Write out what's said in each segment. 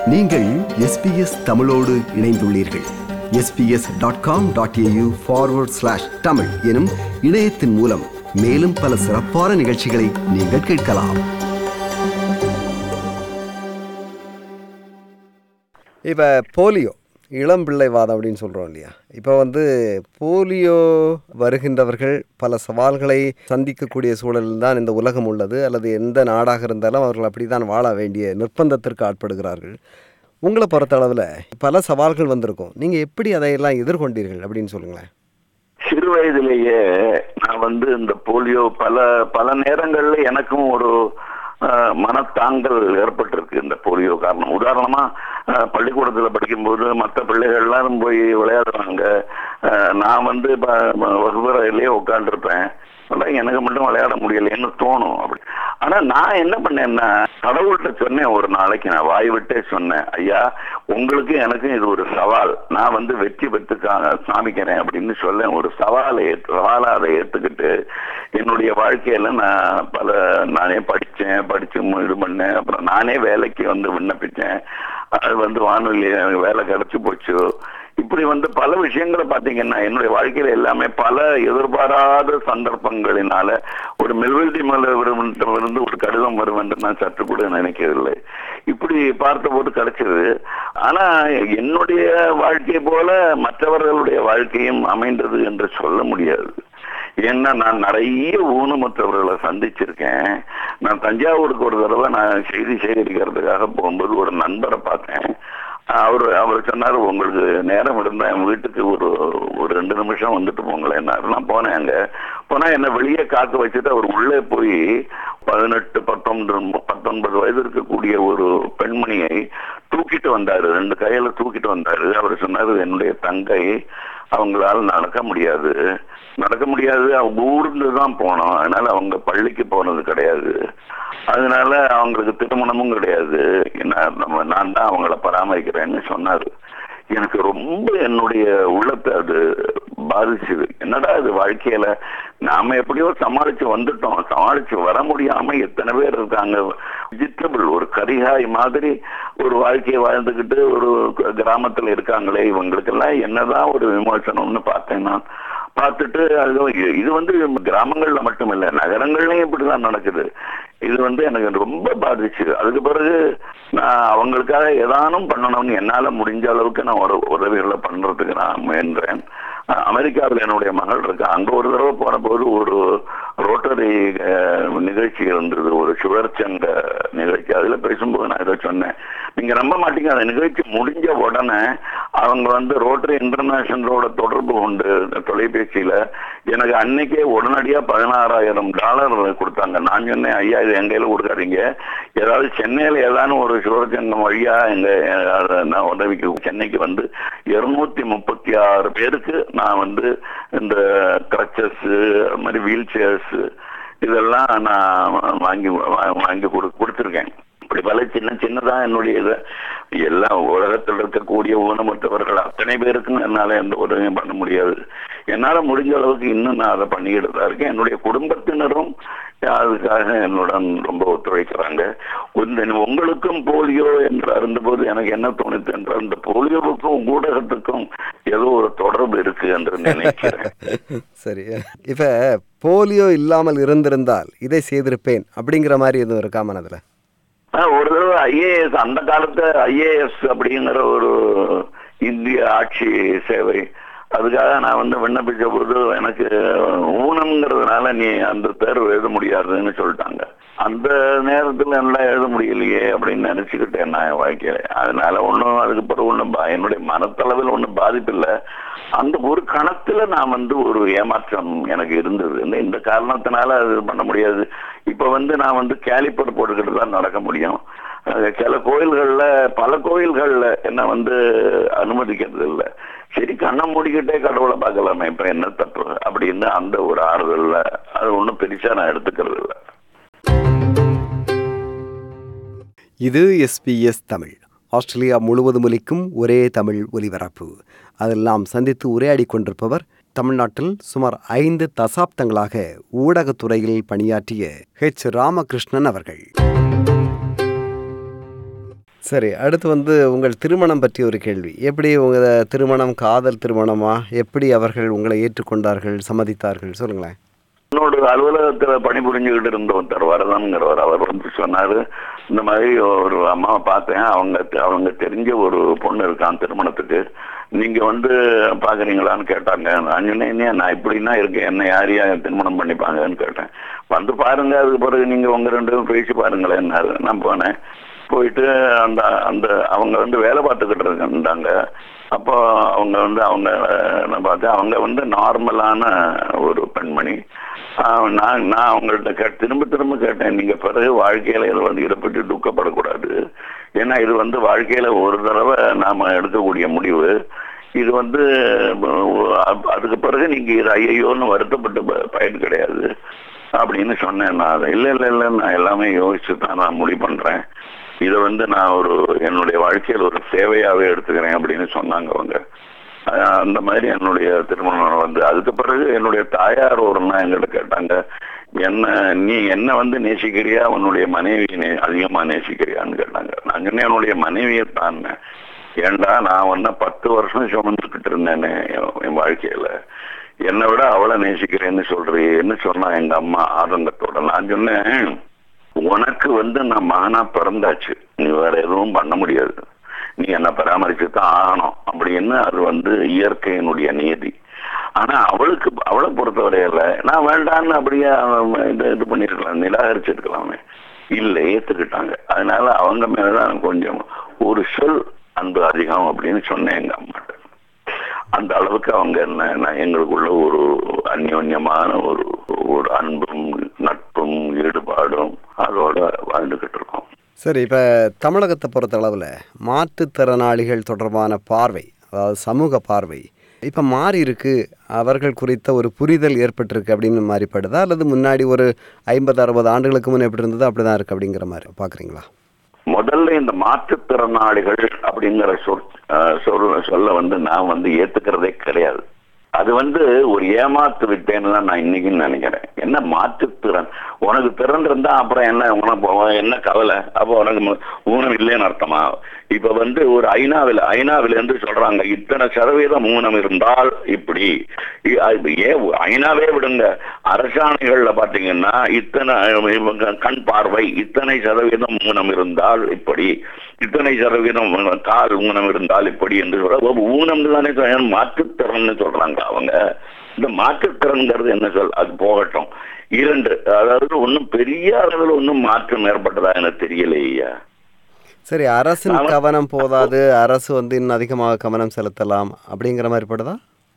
நீங்கள் எஸ்பிஎஸ் தமிழோடு இணைந்துள்ளீர்கள் SBS dot com dot AU forward slash Tamil எனும் இணையத்தின் மூலம் மேலும் பல சிறப்பான நிகழ்ச்சிகளை நீங்கள் கேட்கலாம் இப்போ போலியோ இளம் பிள்ளைவாதம் அப்படின்னு சொல்கிறோம் இல்லையா இப்போ வந்து போலியோ வருகின்றவர்கள் பல சவால்களை சந்திக்கக்கூடிய சூழலில் தான் இந்த உலகம் உள்ளது அல்லது எந்த நாடாக இருந்தாலும் அவர்கள் அப்படி தான் வாழ வேண்டிய நிர்பந்தத்திற்கு ஆட்படுகிறார்கள் உங்களை பொறுத்த அளவில் பல சவால்கள் வந்திருக்கும் நீங்கள் எப்படி அதையெல்லாம் எதிர்கொண்டீர்கள் அப்படின்னு சொல்லுங்களேன் சிறு வயதிலேயே நான் வந்து இந்த போலியோ பல பல நேரங்கள்ல எனக்கும் ஒரு அஹ், மனத்தாங்கல் ஏற்பட்டிருக்கு இந்த போலியோ காரணம் உதாரணமா அஹ், பள்ளிக்கூடத்துல படிக்கும்போது மற்ற பிள்ளைகள் எல்லாரும் போய் விளையாடுறாங்க அஹ், நான் வந்து ப- ப- வகுப்பறையிலேயே உட்காந்துருப்பேன் அதான் எனக்கு மட்டும் விளையாட முடியலைன்னு தோணும் அப்படி ஆனா நான் என்ன பண்ணேன்னா கடவுள்கிட்ட சொன்னேன் ஒரு நாளைக்கு நான் வாய் விட்டே சொன்னேன் ஐயா உங்களுக்கு எனக்கும் இது ஒரு சவால் நான் வந்து வெற்றி பெற்று கா- காமிக்கிறேன் அப்படின்னு சொல்ல ஒரு சவாலை ஏற்று- சவாலா அதை ஏத்துக்கிட்டு என்னுடைய வாழ்க்கையில நான் பல நானே படிச்சேன் படிச்சு மு- இது பண்ணேன் அப்புறம் நானே வேலைக்கு வந்து விண்ணப்பிச்சேன் அது வந்து வானொலி எனக்கு வேலை கிடைச்சு போச்சு இப்படி வந்து பல விஷயங்களை பாத்தீங்கன்னா என்னுடைய வாழ்க்கையில எல்லாமே பல எதிர்பாராத சந்தர்ப்பங்களினால ஒரு மெல்வெல்டி இருந்து ஒரு கடிதம் வரும் என்று நான் சற்று கூட நினைக்கவில்லை இப்படி பார்த்தபோது கிடைச்சது ஆனா என்னுடைய வாழ்க்கை போல மற்றவர்களுடைய வாழ்க்கையும் அமைந்தது என்று சொல்ல முடியாது ஏன்னா நான் நிறைய ஊனமுற்றவர்களை சந்திச்சிருக்கேன் நான் தஞ்சாவூருக்கு ஒரு தடவை நான் செய்தி சேகரிக்கிறதுக்காக போகும்போது ஒரு நண்பரை பார்த்தேன் அவர் அவர் சொன்னார் உங்களுக்கு நேரம் இருந்தா என் வீட்டுக்கு ஒரு ஒரு ரெண்டு நிமிஷம் வந்துட்டு போங்களேன் நான் போனேன் அங்க போனா என்ன வெளியே காக்க வச்சுட்டு அவர் உள்ளே போய் பதினெட்டு பத்தொன்பது பத்தொன்பது வயது இருக்கக்கூடிய ஒரு பெண்மணியை தூக்கிட்டு வந்தாரு ரெண்டு கையில தூக்கிட்டு வந்தாரு அவர் சொன்னாரு என்னுடைய தங்கை அவங்களால நடக்க முடியாது நடக்க முடியாது அவங்க ஊர்ந்து தான் போனோம் அதனால அவங்க பள்ளிக்கு போனது கிடையாது அதனால அவங்களுக்கு திருமணமும் கிடையாது என்ன நம்ம நான் தான் அவங்கள பராமரிக்கிறேன்னு சொன்னாரு எனக்கு ரொம்ப என்னுடைய உள்ளத்தை அது பாதிச்சுது என்னடா இது வாழ்க்கையில நாம எப்படியோ சமாளிச்சு வந்துட்டோம் சமாளிச்சு வர முடியாம எத்தனை பேர் இருக்காங்க வெஜிடபிள் ஒரு கரிகாய் மாதிரி ஒரு வாழ்க்கையை வாழ்ந்துகிட்டு ஒரு கிராமத்துல இருக்காங்களே இவங்களுக்கெல்லாம் என்னதான் ஒரு விமர்சனம்னு பார்த்தேன் நான் பார்த்துட்டு அது இது வந்து கிராமங்கள்ல மட்டும் இல்ல நகரங்கள்லயும் இப்படிதான் நடக்குது இது வந்து எனக்கு ரொம்ப பாதிச்சு அதுக்கு பிறகு நான் அவங்களுக்காக ஏதானும் பண்ணணும்னு என்னால முடிஞ்ச அளவுக்கு நான் ஒரு உதவிகளை பண்றதுக்கு நான் முயன்றேன் அஹ் அமெரிக்காவில் என்னுடைய மகள் இருக்கா அங்க ஒரு தடவை போன போது ஒரு ரோட்டரி அஹ், நிகழ்ச்சி இருந்தது ஒரு சுழற்சங்க நிகழ்ச்சி அதுல பேசும்போது நான் இதை சொன்னேன் நீங்க நம்ப மாட்டீங்க அந்த நிகழ்ச்சி முடிஞ்ச உடனே அவங்க வந்து ரோட்டரி இன்டர்நேஷனலோட தொடர்பு கொண்டு இந்த தொலைபேசியில எனக்கு அன்னைக்கே உடனடியா பதினாறாயிரம் டாலர் கொடுத்தாங்க நான் சொன்னேன் ஐயா இது எங்க கையில கொடுக்காதீங்க ஏதாவது சென்னையில ஏதாவது ஒரு சிவரச்சங்கம் வழியா எங்க அஹ், நான் உதவிக்கு சென்னைக்கு வந்து இருநூத்தி முப்பத்தி ஆறு பேருக்கு நான் வந்து இந்த கிரச்சஸ் அது மாதிரி வீல் சேர்ஸ் இதெல்லாம் நான் வாங்கி வா- வாங்கி கொடு கொடுத்துருக்கேன் இப்படி பல சின்ன சின்னதா என்னுடைய இதை எல்லா உலகத்தில் இருக்கக்கூடிய ஊனமற்றவர்கள் அத்தனை பேருக்கும் என்னால எந்த உதவியும் பண்ண முடியாது என்னால முடிஞ்ச அளவுக்கு இன்னும் நான் அதை பண்ணிக்கிட்டு தான் இருக்கேன் என்னுடைய குடும்பத்தினரும் அதுக்காக என்னுடன் ரொம்ப ஒத்துழைக்கிறாங்க இந்த உங்களுக்கும் போலியோ என்று அறிந்தபோது எனக்கு என்ன தோணுது என்றால் இந்த போலியோவுக்கும் ஊடகத்துக்கும் ஏதோ ஒரு தொடர்பு இருக்கு என்று நினைக்கிறேன் சரி இப்போ போலியோ இல்லாமல் இருந்திருந்தால் இதை செய்திருப்பேன் அப்படிங்கிற மாதிரி எதுவும் இருக்கா மனதில் ஆ, ஒரு தடவை ஐஏஎஸ் அந்த காலத்து ஐஏஎஸ் அப்படிங்கிற ஒரு இந்திய ஆட்சி சேவை அதுக்காக நான் வந்து விண்ணப்பிச்ச போது எனக்கு ஊனம்ங்கிறதுனால நீ அந்த தேர்வு எழுத முடியாதுன்னு சொல்லிட்டாங்க அந்த நேரத்துல எல்லாம் எழுத முடியலையே அப்படின்னு நினைச்சுக்கிட்டேன் நான் என் வாழ்க்கையில அதனால ஒன்றும் அதுக்கு பிறகு ஒன்றும் என்னுடைய மனத்தளவில் ஒன்றும் பாதிப்பு இல்லை அந்த ஒரு கணத்துல நான் வந்து ஒரு ஏமாற்றம் எனக்கு இருந்தது இந்த- இந்த காரணத்தினால அது பண்ண முடியாது இப்ப வந்து நான் வந்து கேலிப்பர் போட்டுக்கிட்டு தான் நடக்க முடியும் அஹ் சில கோயில்கள்ல பல கோயில்கள்ல என்ன வந்து அனுமதிக்கிறது இல்ல சரி கண்ணை மூடிக்கிட்டே கடவுளை பார்க்கலாமே இப்ப என்ன தப்பு அப்படின்னு அந்த ஒரு ஆறுதல்ல அது ஒண்ணும் பெருசா நான் எடுத்துக்கிறது இல்ல இது எஸ்பிஎஸ் தமிழ் ஆஸ்திரேலியா முழுவதும் ஒலிக்கும் ஒரே தமிழ் ஒலிபரப்பு அதில் நாம் சந்தித்து உரையாடி கொண்டிருப்பவர் தமிழ்நாட்டில் சுமார் ஐந்து தசாப்தங்களாக ஊடகத்துறையில் பணியாற்றிய ஹெச் ராமகிருஷ்ணன் அவர்கள் சரி அடுத்து வந்து உங்கள் திருமணம் பற்றி ஒரு கேள்வி எப்படி உங்கள் திருமணம் காதல் திருமணமா எப்படி அவர்கள் உங்களை ஏற்றுக்கொண்டார்கள் சம்மதித்தார்கள் சொல்லுங்களேன் என்னோட அலுவலகத்துல பணிபுரிஞ்சுக்கிட்டு இருந்த ஒருத்தர் வரதன்கிறவர் அவர் வந்து சொன்னாரு இந்த மாதிரி ஒரு அம்மாவை பார்த்தேன் அவங்க அவங்க தெரிஞ்ச ஒரு பொண்ணு இருக்கான் திருமணத்துக்கு நீங்க வந்து பாக்குறீங்களான்னு கேட்டாங்க நான் சொன்னேன் "என்ன, நான் இப்படின்னா இருக்கேன் என்ன யார் யார் திருமணம் பண்ணிப்பாங்கன்னு கேட்டேன் வந்து பாருங்க அதுக்கு பிறகு நீங்க உங்க ரெண்டு பேரும் பேசி பாருங்களேன்னாரு நான் போனேன் போயிட்டு அந்த அந்த அவங்க வந்து வேலை பார்த்துக்கிட்டு இருந்தாங்க அப்போ அவங்க வந்து அவங்க நான் பார்த்தேன் அவங்க வந்து நார்மலான ஒரு பெண்மணி ஆஹ் நான் நான் அவங்கள்ட்ட கே திரும்ப திரும்ப கேட்டேன் நீங்க பிறகு வாழ்க்கையில இதை வந்து இதை பற்றி துக்கப்படக்கூடாது ஏன்னா இது வந்து வாழ்க்கையில ஒரு தடவை நாம எடுக்கக்கூடிய முடிவு இது வந்து அஹ், அதுக்கு பிறகு நீங்க இது ஐயோன்னு வருத்தப்பட்ட ப- பயன் கிடையாது அப்படின்னு சொன்னேன் நான் அதை இல்லை இல்லை இல்லை நான் எல்லாமே யோசிச்சு தான் நான் முடிவு பண்றேன் இதை வந்து நான் ஒரு என்னுடைய வாழ்க்கையில் ஒரு சேவையாவே எடுத்துக்கிறேன் அப்படின்னு சொன்னாங்க அவங்க அஹ் அந்த மாதிரி என்னுடைய திருமணம் வந்து அதுக்கு பிறகு என்னுடைய தாயார் ஒரு நாள் என்கிட்ட கேட்டாங்க என்ன நீ என்ன வந்து நேசிக்கிறியா உன்னுடைய மனைவி நே- அதிகமா நேசிக்கிறியான்னு கேட்டாங்க நான் சொன்னேன் என்னுடைய மனைவியை தான் ஏன்டா நான் வந்து பத்து வருஷம் சுமந்துக்கிட்டு இருந்தேனே என் என் வாழ்க்கையில என்னை விட அவளை நேசிக்கிறேன்னு சொல்றியேன்னு சொன்னா எங்க அம்மா ஆதங்கத்தோட நான் சொன்னேன் உனக்கு வந்து நான் மகனா பிறந்தாச்சு நீ வேற எதுவும் பண்ண முடியாது நீ என்ன பராமரிச்சு தான் ஆகணும் அப்படின்னு அது வந்து இயற்கையினுடைய நியதி ஆனா அவளுக்கு அவளை பொறுத்தவரையில நான் வேண்டான்னு அப்படியே அவ- இது இது பண்ணிருக்கலாம் நிராகரிச்சிருக்கலாமே இல்லை ஏத்துக்கிட்டாங்க அதனால அவங்க மேலதான் கொஞ்சம் ஒரு சொல் அன்பு அதிகம் அப்படின்னு சொன்னேன் எங்க அம்மாட்ட அந்த அளவுக்கு அவங்க என்ன நான் எங்களுக்குள்ள ஒரு அந்யோன்யமான ஒரு ஒரு அன்பும் நட்பும் ஈடுபாடும் அதோட வாழ்ந்துகிட்டு இருக்கோம் சரி இப்போ தமிழகத்தை பொறுத்த அளவில் மாற்றுத்திறனாளிகள் தொடர்பான பார்வை அதாவது சமூக பார்வை இப்போ மாறி இருக்கு அவர்கள் குறித்த ஒரு புரிதல் ஏற்பட்டிருக்கு அப்படின்னு மாறிப்படுதா அல்லது முன்னாடி ஒரு ஐம்பது அறுபது ஆண்டுகளுக்கு முன்னே எப்படி இருந்ததோ அப்படி தான் இருக்குது அப்படிங்கிற மாதிரி பார்க்குறீங்களா முதல்ல இந்த மாற்றுத்திறனாளிகள் அப்படிங்கிற சொல் அஹ், சொல் சொல்ல வந்து நான் வந்து ஏத்துக்கிறதே கிடையாது அது வந்து ஒரு ஏமாத்து விட்டேன்னு தான் நான் இன்னைக்கு நினைக்கிறேன் என்ன மாற்றுத்திறன் உனக்கு திறன் இருந்தா அப்புறம் என்ன உனக்கு உன் என்ன கவலை அப்போ உனக்கு மு- ஊனம் இல்லைன்னு அர்த்தமா இப்ப வந்து ஒரு ஐநாவில் ஐநாவில் இருந்து சொல்றாங்க இத்தனை சதவீதம் ஊனம் இருந்தால் இப்படி இ- அது ஏன் ஐநாவே விடுங்க அரசாணைகள்ல பாத்தீங்கன்னா இத்தனை இவங்க கண் பார்வை இத்தனை சதவீதம் ஊனம் இருந்தால் இப்படி இத்தனை சதவீதம் கால் ஊனம் இருந்தால் இப்படி என்று சொல்ற ஒரு ஊனம்னு தானே சொல்றாங்க, மாற்றுத்திறன்னு சொல்றாங்க அவங்க இந்த மாற்றுத்திறன்கிறது என்ன சொல் அது போகட்டும் இரண்டு அதாவது ஒன்றும் பெரிய அளவில் ஒன்றும் மாற்றம் ஏற்பட்டதா எனக்கு தெரியலையா சரி அரசின் அவன்- கவனம் போதாது அரசு வந்து இன்னும் அதிகமாக கவனம் செலுத்தலாம் அப்படிங்கிற மாதிரி படுதா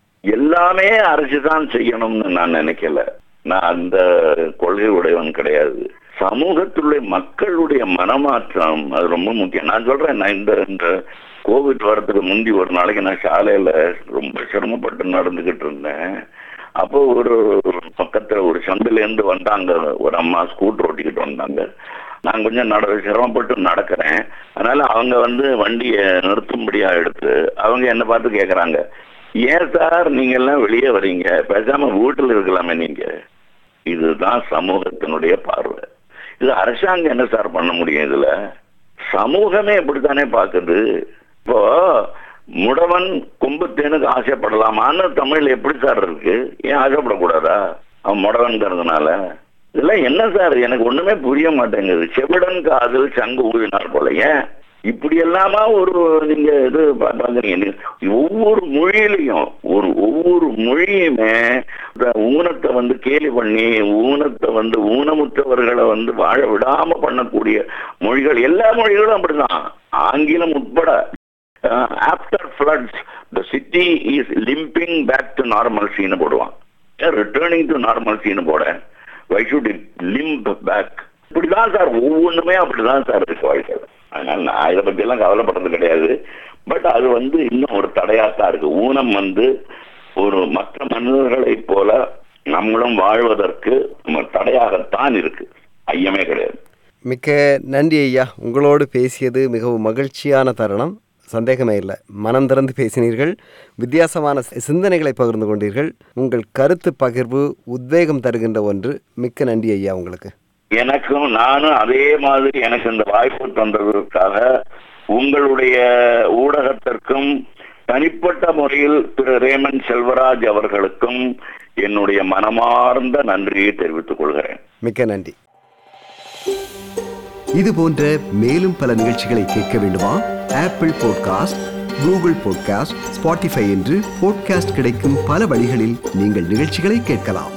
எல்லாமே அரசு தான் செய்யணும்னு நான் நினைக்கல நான் அந்த கொள்கை உடையவன் கிடையாது சமூகத்திலுடைய மக்களுடைய மனமாற்றம் அது ரொம்ப முக்கியம் நான் சொல்றேன் நான் இந்த இந்த கோவிட் வரதுக்கு முந்தி ஒரு நாளைக்கு நான் சாலையில ரொம்ப சிரமப்பட்டு நடந்துகிட்டு இருந்தேன் அப்போ ஒரு பக்கத்துல ஒரு சந்தில இருந்து வந்தாங்க ஒரு அம்மா ஸ்கூட்டர் ஓட்டிக்கிட்டு வந்தாங்க நான் கொஞ்சம் நட சிரமப்பட்டு நடக்கிறேன் அதனால அவங்க வந்து வண்டியை நிறுத்தும்படியா எடுத்து அவங்க என்ன பார்த்து கேக்குறாங்க ஏன் சார் நீங்க எல்லாம் வெளியே வர்றீங்க பேசாம வீட்டுல இருக்கலாமே நீங்க இதுதான் சமூகத்தினுடைய பார்வை இது அரசாங்கம் என்ன சார் பண்ண முடியும் இதுல சமூகமே இப்படித்தானே பாக்குது இப்போ முடவன் கும்பத்தேனுக்கு ஆசைப்படலாமான்னு தமிழ்ல எப்படி சார் இருக்கு ஏன் ஆசைப்படக்கூடாதா அவன் முடவன்கிறதுனால இதெல்லாம் என்ன சார் எனக்கு ஒண்ணுமே புரிய மாட்டேங்குது செவிடன் காதல் சங்கு ஊதினார் போல ஏன் இப்படி எல்லாமா ஒரு நீங்க இது பாக்குறீங்க நீங்க ஒவ்வொரு மொழியிலையும் ஒரு ஒவ்வொரு மொழியுமே இந்த ஊனத்தை வந்து கேலி பண்ணி ஊனத்தை வந்து ஊனமுற்றவர்களை வந்து வாழ விடாம பண்ணக்கூடிய மொழிகள் எல்லா மொழிகளும் அப்படிதான் ஆங்கிலம் உட்பட after floods the city is limping back to நார்மல்சின்னு போடுவான் ரிட்டர்னிங் டு நார்மல்சின்னு போட why should it limp back இப்படிதான் சார் ஒவ்வொன்றுமே அப்படிதான் சார் இருக்கு வாழ்க்கையில் அதனால நான் இதை பத்தி எல்லாம் கவலைப்படுறது கிடையாது பட் அது வந்து இன்னும் ஒரு தடையாத்தான் இருக்கு ஊனம் வந்து ஒரு மற்ற மனிதர்களைப் போல நம்மளும் வாழ்வதற்கு நம்ம தடையாகத்தான் இருக்கு ஐயமே கிடையாது மிக்க நன்றி ஐயா உங்களோடு பேசியது மிகவும் மகிழ்ச்சியான தருணம் சந்தேகமே இல்லை மனம் திறந்து பேசினீர்கள் வித்தியாசமான சி- சிந்தனைகளை பகிர்ந்து கொண்டீர்கள் உங்கள் கருத்து பகிர்வு உத்வேகம் தருகின்ற ஒன்று மிக்க நன்றி ஐயா உங்களுக்கு எனக்கும் நானும் அதே மாதிரி எனக்கு இந்த வாய்ப்பு தந்ததற்காக உங்களுடைய ஊடகத்திற்கும் தனிப்பட்ட முறையில் திரு ரேமன் செல்வராஜ் அவர்களுக்கும் என்னுடைய மனமார்ந்த நன்றியை தெரிவித்துக் கொள்கிறேன் மிக்க நன்றி இது போன்ற மேலும் பல நிகழ்ச்சிகளை கேட்க வேண்டுமா Apple podcast Google podcast Spotify என்று பாட்காஸ்ட் கிடைக்கும் பல வழிகளில் நீங்கள் நிகழ்ச்சிகளை கேட்கலாம்